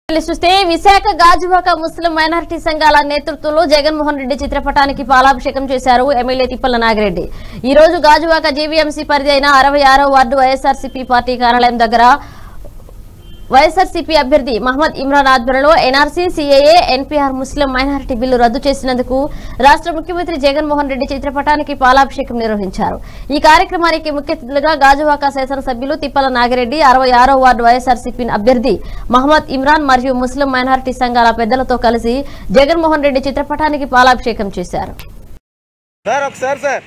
చూస్తే విశాఖ గాజువాక ముస్లిం మైనారిటీ సంఘాల నేతృత్వంలో జగన్మోహన్ రెడ్డి చిత్రపటానికి పాలాభిషేకం చేశారు ఎమ్మెల్యే తిప్పల నాగిరెడ్డి ఈ రోజు గాజువాక జీవీఎంసీ పరిధి అయిన అరవై ఆరో వార్డు వైఎస్ఆర్సీపీ పార్టీ కార్యాలయం దగ్గర వైఎస్ఆర్సీపీ అభ్యర్థి మహమ్మద్ ఇమ్రాన్ ఆధ్వర్యంలో NRC CAA NPR Muslim minority bill రద్దు చేసినందుకు రాష్ట్ర ముఖ్యమంత్రి జగన్మోహన్ రెడ్డి చిత్రపటానికి పాలాభిషేకం నిర్వహించారు ఈ కార్యక్రమానికి ముఖ్య అతిథులుగా గాజువాక శాసనసభ్యులు తిప్పల నాగిరెడ్డి అరవై ఆరో వార్డు వైఎస్ఆర్సీపీ అభ్యర్థి మహమ్మద్ ఇమ్రాన్ మరియు ముస్లిం మైనారిటీ సంఘాల పెద్దలతో కలిసి జగన్మోహన్ రెడ్డి చిత్రపటానికి పాలాభిషేకం చేశారు సార్ ఒకసారి సార్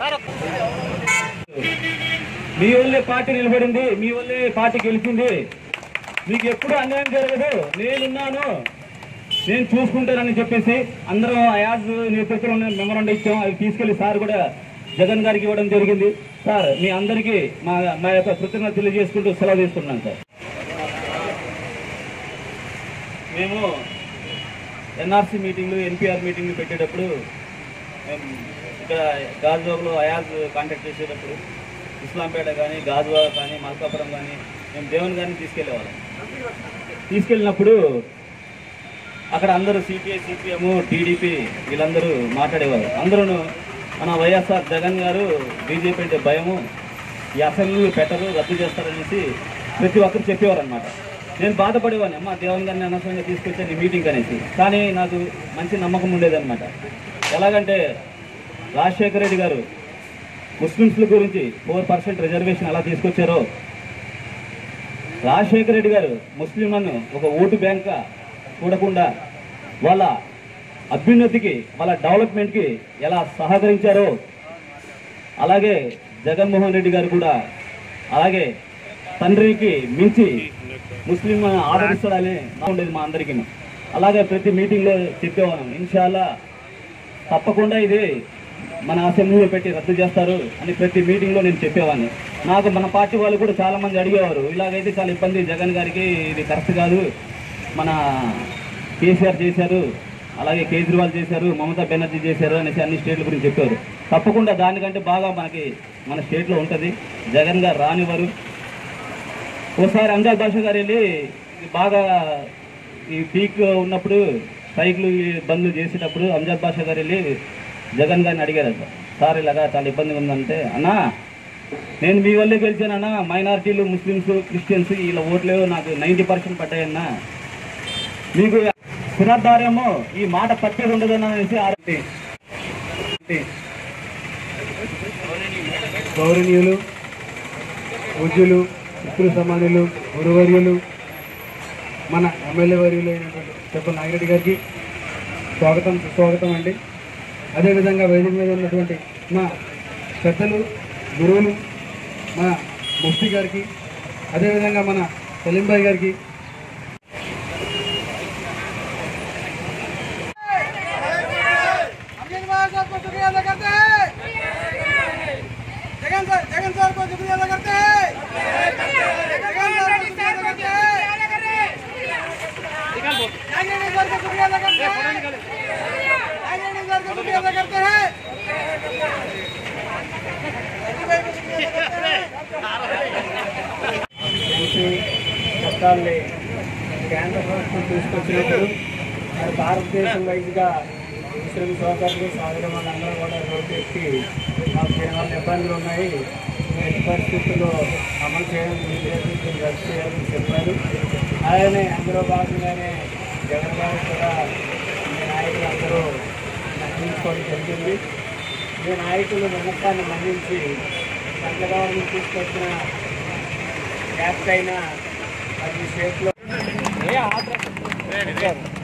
మీ వల్లే పార్టీ నిలబడింది మీ వల్లే పార్టీ గెలిచింది మీకు ఎప్పుడు అన్యాయం జరగదు నేనున్నాను నేను చూసుకుంటానని చెప్పేసి అందరం అయాజ్ నేతృత్వంలో మెమరాండం ఇచ్చాం అవి తీసుకెళ్లి సార్ కూడా జగన్ గారికి ఇవ్వడం జరిగింది సార్ మీ అందరికీ మా మా యొక్క కృతజ్ఞత తెలియజేసుకుంటూ సెలవు తీసుకున్నాను సార్ మేము ఎన్ఆర్సీ మీటింగ్లు ఎన్పిఆర్ మీటింగ్లు పెట్టేటప్పుడు మేము ఇక్కడ గాజువాకలో అయాజ్ కాంటాక్ట్ చేసేటప్పుడు ఇస్లాంపేట కానీ గాజువాక కానీ మల్కాపురం కానీ మేము దేవుని గారిని తీసుకెళ్లేవాళ్ళం తీసుకెళ్ళినప్పుడు అక్కడ అందరూ సిపిఐ సిపిఎం టీడీపీ వీళ్ళందరూ మాట్లాడేవారు అందరూ మన వైఎస్ఆర్ జగన్ గారు బీజేపీ అంటే భయము ఈ అసెంబ్లీ పెట్టరు రద్దు చేస్తారనేసి ప్రతి ఒక్కరు చెప్పేవారు అనమాట నేను బాధపడేవాడిని అమ్మ దేవన్ గారిని అనవసరంగా తీసుకొచ్చాను ఈ మీటింగ్ అనేసి కానీ నాకు మంచి నమ్మకం ఉండేదన్నమాట ఎలాగంటే రాజశేఖర రెడ్డి గారు ముస్లిమ్స్ల గురించి ఫోర్ పర్సెంట్ రిజర్వేషన్ ఎలా తీసుకొచ్చారో రాజశేఖర రెడ్డి గారు ముస్లింలను ఒక ఓటు బ్యాంక్ చూడకుండా వాళ్ళ అభ్యున్నతికి వాళ్ళ డెవలప్మెంట్కి ఎలా సహకరించారో అలాగే జగన్మోహన్ రెడ్డి గారు కూడా అలాగే తండ్రికి మించి ముస్లిం ఆదరిస్తాడని ఉండేది మా అందరికీ అలాగే ప్రతి మీటింగ్లో చెప్పేవాళ్ళం ఇన్షాల్లా తప్పకుండా ఇది మన అసెంబ్లీలో పెట్టి రద్దు చేస్తారు అని ప్రతి మీటింగ్లో నేను చెప్పేవాడిని నాకు మన పార్టీ వాళ్ళు కూడా చాలా మంది అడిగేవారు ఇలాగైతే చాలా ఇబ్బంది జగన్ గారికి ఇది కరెక్ట్ కాదు మన కేసీఆర్ చేశారు అలాగే కేజ్రీవాల్ చేశారు మమతా బెనర్జీ చేశారు అనేసి అన్ని స్టేట్ల గురించి చెప్పారు తప్పకుండా దానికంటే బాగా మనకి మన స్టేట్లో ఉంటుంది జగన్ గారు రానివ్వరు ఓసారి అంజాద్ బాషా గారు వెళ్ళి ఇది బాగా ఈ పీక్ ఉన్నప్పుడు సైకిల్ బండ్లు చేసేటప్పుడు అంజాద్ బాషా గారు వెళ్ళి జగన్ గారిని అడిగారు సార్ ఇలాగా చాలా ఇబ్బందిగా ఉందంటే అన్నా నేను మీ వల్లే గెలిచానన్నా మైనారిటీలు ముస్లిమ్స్ క్రిస్టియన్స్ వీళ్ళ ఓట్లు నాకు నైంటీ పర్సెంట్ పడ్డాయన్నా మీకు పునర్ధార్యము ఈ మాట పట్టేది ఉండదన్న అనేసి ఆరోపి గౌరవనీయులు పూజ్యులు మిత్రులు సమానులు గురువర్యులు మన ఎమ్మెల్యే వర్యులు అయినటువంటి చెప్ప నాగిరెడ్డి గారికి స్వాగతం సుస్వాగతం అండి అదేవిధంగా వేదిక మీద ఉన్నటువంటి మా పెద్దలు గురువులు మన ముఫ్తీ గారికి అదేవిధంగా మన సలీంబాయి గారికి अरविंद भाई साहब को शुक्रिया अदा करते हैं जगन सर जगन सर को शुक्रिया अदा करते हैं जगन सर को शुक्रिया अदा करते हैं नागेंद्र सर को शुक्रिया अदा करते हैं नागेंद्र सर को शुक्रिया अदा करते हैं भाई को शुक्रिया अदा करते हैं మంచి చట్టాల్ని కేంద్ర ప్రభుత్వం తీసుకొచ్చినప్పుడు మరి భారతదేశం వైజ్గా ముస్లిం సోదరులు సాగరం వాళ్ళందరూ కూడా రోడ్డు ఎక్కి మాకు ఏమైనా ఇబ్బందులు ఉన్నాయి ఎట్టి పరిస్థితుల్లో అమలు చేయడం లేదు దీన్ని రద్దు చేయాలని చెప్పారు అలానే అందులో భాగంగానే జగన్ గారు కూడా మీ నాయకులందరూ మన్నించుకోవడం జరిగింది మీ నాయకులు నమ్మకాన్ని మన్నించి సెంట్రల్ గవర్నమెంట్ తీసుకొచ్చిన యాక్ట్ అయినా అది స్టేట్లో